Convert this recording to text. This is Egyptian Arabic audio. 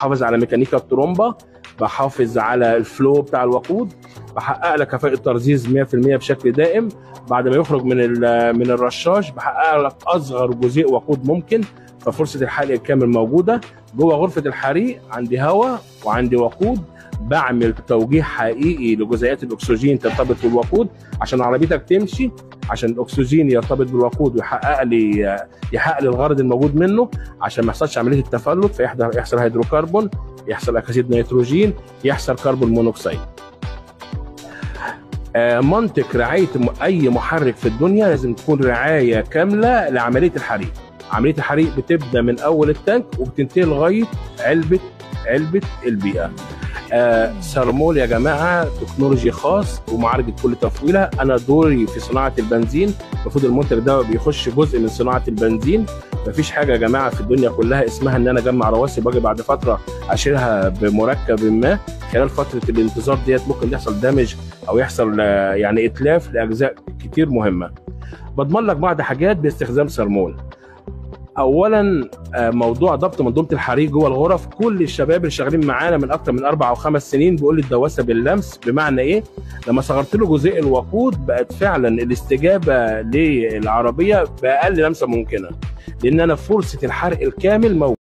بحافظ على ميكانيكا الترومبه بحافظ على الفلو بتاع الوقود بحقق لك كفاءه ترزيز 100% بشكل دائم بعد ما يخرج من ال- من الرشاش بحقق لك اصغر جزيء وقود ممكن ففرصه الحرق الكامل موجوده جوه غرفه الحريق عندي هواء وعندي وقود بعمل توجيه حقيقي لجزيئات الاكسجين ترتبط بالوقود عشان عربيتك تمشي عشان الاكسجين يرتبط بالوقود ويحقق لي يحقق لي الغرض الموجود منه عشان ما يحصلش عمليه التفلت فيحصل يحصل هيدروكربون يحصل اكسيد نيتروجين يحصل كربون مونوكسيد آه، منطق رعايه م- اي محرك في الدنيا لازم تكون رعايه كامله لعمليه الحريق عمليه الحريق بتبدا من اول التانك وبتنتهي لغايه علبه علبه البيئه آه سرمول يا جماعه تكنولوجي خاص ومعالجه كل تفويله انا دوري في صناعه البنزين المفروض المنتج ده بيخش جزء من صناعه البنزين مفيش حاجه يا جماعه في الدنيا كلها اسمها ان انا اجمع رواسب واجي بعد فتره اشيلها بمركب ما خلال فتره الانتظار ديت ممكن يحصل دامج او يحصل آه، يعني اتلاف لاجزاء كتير مهمه بضمن لك بعض حاجات باستخدام سرمول اولا آه، موضوع ضبط منظومه الحريق جوه الغرف كل الشباب اللي شغالين معانا من اكتر من اربع او خمس سنين بيقول لي الدواسه باللمس بمعنى ايه؟ لما صغرت له جزيء الوقود بقت فعلا الاستجابه للعربيه باقل لمسه ممكنه لان انا فرصه الحرق الكامل موجود